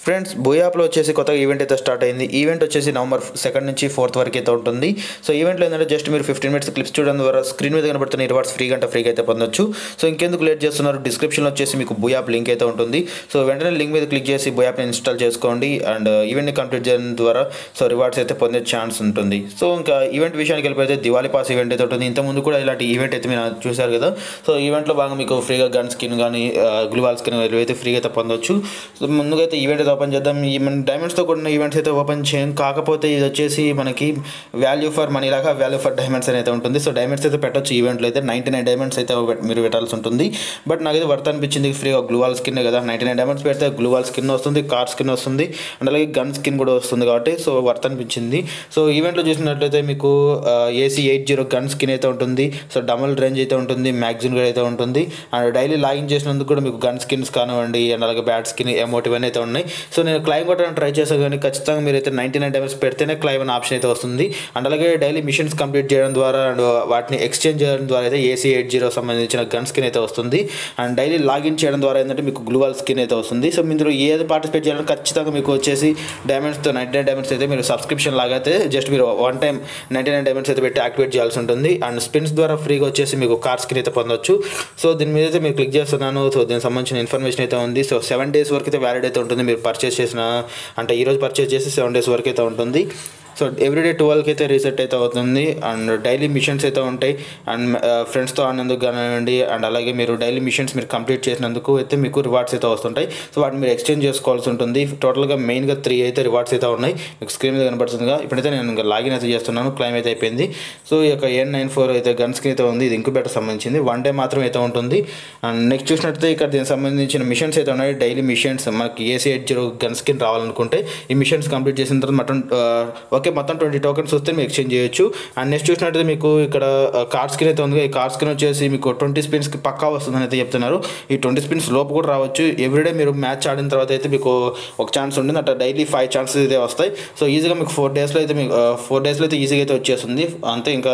friends బోయాప్లో వచ్చేసి కొత్తగా event అయితే స్టార్ట్ అయింది ఈవెంట్ వచ్చేసి నవంబర్ సెకండ్ నుంచి ఫోర్త్ వరకు అయితే ఉంటుంది సో ఈవెంట్లో ఏంటంటే జస్ట్ మీరు ఫిఫ్టీన్ మినిట్స్ క్లిప్స్ చూడడం ద్వారా స్క్రీన్ మీద కనబడుతున్న రివార్డ్స్ ఫ్రీ గంట ఫ్రీగా అయితే పొందొచ్చు సో ఇంకెందుకు లేట్ చేస్తున్నారు డిస్క్రిప్షన్లో వచ్చేసి మీకు బోయాప్ లింక్ అయితే ఉంటుంది సో వెంటనే లింక్ మీద క్లిక్ చేసి బోయాప్ని ఇన్స్టాల్ చేసుకోండి అండ్ ఈవెంట్ని కంప్లీట్ చేయడం ద్వారా సో రివార్డ్స్ అయితే పొందే ఛాన్స్ ఉంటుంది సో ఇంకా ఈవెంట్ విషయానికి వెళ్ళిపోతే దివాళీ పాస్ ఈవెంట్ అయితే ఉంటుంది ఇంతకుముందు కూడా ఇలాంటి ఈవెంట్ అయితే మీరు చూశారు కదా సో ఈవెంట్లో బాగా మీకు ఫ్రీగా గన్ స్కిన్ కానీ గ్లూవాల్ స్కిన్ అయితే ఫ్రీగా అయితే పొందొచ్చు సో ముందుగా అయితే ఈవెంట్ అయితే ఓపెన్ చేద్దాం ఈ మన డైమండ్స్తో కూడిన ఈవెంట్స్ అయితే ఓపెన్ చేయం కాకపోతే ఇది వచ్చేసి మనకి వాల్యూ ఫర్ మనీ లాగా వాల్యూ ఫర్ డైమండ్స్ అనేది ఉంటుంది సో డైమండ్స్ అయితే పెట్టొచ్చు ఈవెంట్లో అయితే నైంటీ నైన్ డైమండ్స్ అయితే మీరు పెట్టాల్సి ఉంటుంది బట్ నాకైతే వర్త్ అనిపించింది ఫ్రీగా గ్లూవాల్ స్కిన్ కదా నైంటీ నైన్ డైమండ్స్ పెడితే గ్లూవాల్ స్కిన్ వస్తుంది కార్ స్కిన్ వస్తుంది అండ్ అలాగే గన్ స్కిన్ కూడా వస్తుంది కాబట్టి సో వర్త్ అనిపించింది సో ఈవెంట్లో చూసినట్లయితే మీకు AC eight zero gun skin అయితే ఉంటుంది సో డబల్ రేంజ్ అయితే ఉంటుంది మ్యాగ్జిన్ కూడా అయితే ఉంటుంది అండ్ డైలీ లాగిన్ చేసినందుకు కూడా మీకు గన్ స్కిన్స్ కానివ్వండి అండ్ అలాగే బ్యాట్ స్కిన్ ఎమోటివ్ అని అయితే ఉన్నాయి సో నేను క్లైమ్ కొట్టడానికి ట్రై చేసాను కానీ ఖచ్చితంగా మీరైతే నైంటీ నైన్ డైమండ్స్ పెడితేనే క్లైమ్ అనే ఆప్షన్ అయితే వస్తుంది అండ్ అలాగే డైలీ మిషన్స్ కంప్లీట్ చేయడం ద్వారా అండ్ వాటిని ఎక్స్చేంజ్ చేయడం ద్వారా అయితే ఏసీ ఎయిట్ జీరో సంబంధించిన గన్ స్కిన్ అయితే వస్తుంది అండ్ డైలీ లాగిన్ చేయడం ద్వారా ఏంటంటే మీకు గ్లూవల్ స్కిన్ అయితే వస్తుంది సో మీరు ఏది పార్టిసిపేట్ చేయాలంటే ఖచ్చితంగా మీకు వచ్చేసి డైమండ్స్తో నైంటీ నైన్ డైమండ్స్ అయితే మీరు సబ్స్క్రిప్షన్ లాగా అయితే జస్ట్ మీరు one time ninety nine diamonds అయితే పెట్టి యాక్టివేట్ చేయాల్సి ఉంటుంది అండ్ స్పిన్స్ ద్వారా ఫ్రీగా వచ్చేసి మీకు కార్ స్కిన్ అయితే పొందొచ్చు సో దీని మీద అయితే మీరు క్లిక్ చేస్తున్నాను సో దీనికి సంబంధించిన ఇన్ఫర్మేషన్ అయితే ఉంది సో సెవెన్ డేస్ వరకు అయితే వ్యాలిడ్ అయితే ఉంటుంది మీరు పర్చేస్ చేసిన అంటే ఈరోజు పర్చేస్ చేసి సెవెన్ డేస్ వరకు అయితే ఉంటుంది సో ఎవ్రీడే ట్వెల్వ్కి అయితే రీసెట్ అయితే అవుతుంది అండ్ డైలీ మిషన్స్ అయితే ఉంటాయి అండ్ ఫ్రెండ్స్తో ఆడినందుకు కానివ్వండి అండ్ అలాగే మీరు డైలీ మిషన్స్ మీరు కంప్లీట్ చేసినందుకు అయితే మీకు రివార్డ్స్ అయితే వస్తుంటాయి సో వాటిని మీరు ఎక్స్చేంజ్ చేసుకోవాల్సి ఉంటుంది టోటల్గా మెయిన్గా త్రీ అయితే రివార్డ్స్ అయితే ఉన్నాయి మీకు స్క్రీన్ మీద కనబడుతుందిగా ఇప్పుడైతే నేను ఇంకా లాగిన్ అయితే చేస్తున్నాను క్లైమ్ అయితే అయిపోయింది సో ఈ యొక్క ఎన్ నైన్ ఫోర్ అయితే గన్ స్క్రీన్ అయితే ఉంది ఇది ఇంక్యుబేటర్ సంబంధించింది వన్ డే మాత్రం అయితే ఉంటుంది అండ్ నెక్స్ట్ చూసినట్టయితే ఇక్కడ దీనికి సంబంధించిన మిషన్స్ అయితే ఉన్నాయి డైలీ మిషన్స్ మనకి AC eight zero gun skin రావాలనుకుంటే ఈ మిషన్స్ కంప్లీట్ చేసిన తర్వాత మొత్తం ఓకే మొత్తం ట్వంటీ టోకెన్స్ వస్తే మీరు ఎక్స్చేంజ్ చేయొచ్చు అండ్ నెక్స్ట్ చూసినట్టయితే మీకు ఇక్కడ కార్ స్కిన్ అయితే ఉంది ఈ కార్ స్కిన్ వచ్చేసి మీకు ట్వంటీ స్పిన్స్కి పక్కా వస్తుందని అయితే చెప్తున్నారు ఈ ట్వంటీ స్పిన్స్ లోపు కూడా రావచ్చు ఎవ్రీడే మీరు మ్యాచ్ ఆడిన తర్వాత అయితే మీకు ఒక ఛాన్స్ ఉంటుంది అట్లా డైలీ ఫైవ్ ఛాన్సెస్ అయితే వస్తాయి సో ఈజీగా మీకు ఫోర్ డేస్లో అయితే మీకు ఫోర్ డేస్లో అయితే ఈజీగా అయితే వచ్చేస్తుంది అంతే ఇంకా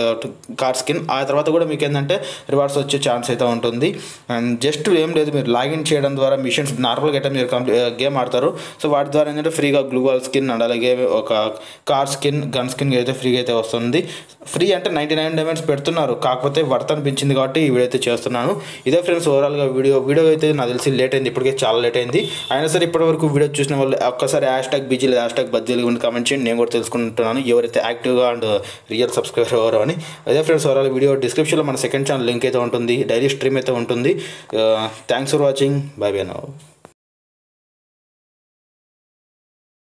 కార్ స్కిన్ ఆ తర్వాత కూడా మీకు ఏంటంటే రివార్డ్స్ వచ్చే ఛాన్స్ అయితే ఉంటుంది అండ్ జస్ట్ ఏం లేదు మీరు లాగిన్ చేయడం ద్వారా మిషన్స్ నార్మల్గా అయితే మీరు కంప్లీ గేమ్ ఆడతారు సో వాటి ద్వారా ఏంటంటే ఫ్రీగా గ్లూవాల్ స్కిన్ అండ్ అలాగే ఒక కార్ స్కిన్ గన్ స్కిన్ అయితే ఫ్రీగా అయితే వస్తుంది ఫ్రీ అంటే నైంటీ నైన్ డైమండ్స్ పెడుతున్నారు కాకపోతే వర్త్ అనిపించింది కాబట్టి ఈ వీడియో అయితే చేస్తున్నాను ఇదే ఫ్రెండ్స్ ఓవరాల్గా వీడియో వీడియో అయితే నాకు తెలిసి లేట్ అయింది ఇప్పటికే చాలా లేట్ అయింది అయినా సరే ఇప్పటివరకు వీడియో చూసిన వాళ్ళు ఒక్కసారి హ్యాష్ ట్యాగ్ బీజీ లేదా హ్యాష్ ట్యాగ్ బద్దీలు గురించి కామెంట్ చేయండి నేను కూడా తెలుసుకుంటున్నాను ఎవరైతే యాక్టివ్గా అండ్ రియల్ సబ్స్క్రైబర్ ఎవరు అని అదే ఫ్రెండ్స్ ఓవరాల్ వీడియో డిస్క్రిప్షన్లో మన సెకండ్ ఛానల్ లింక్ అయితే ఉంటుంది డైలీ స్ట్రీమ్ అయితే ఉంటుంది thanks for watching bye bye now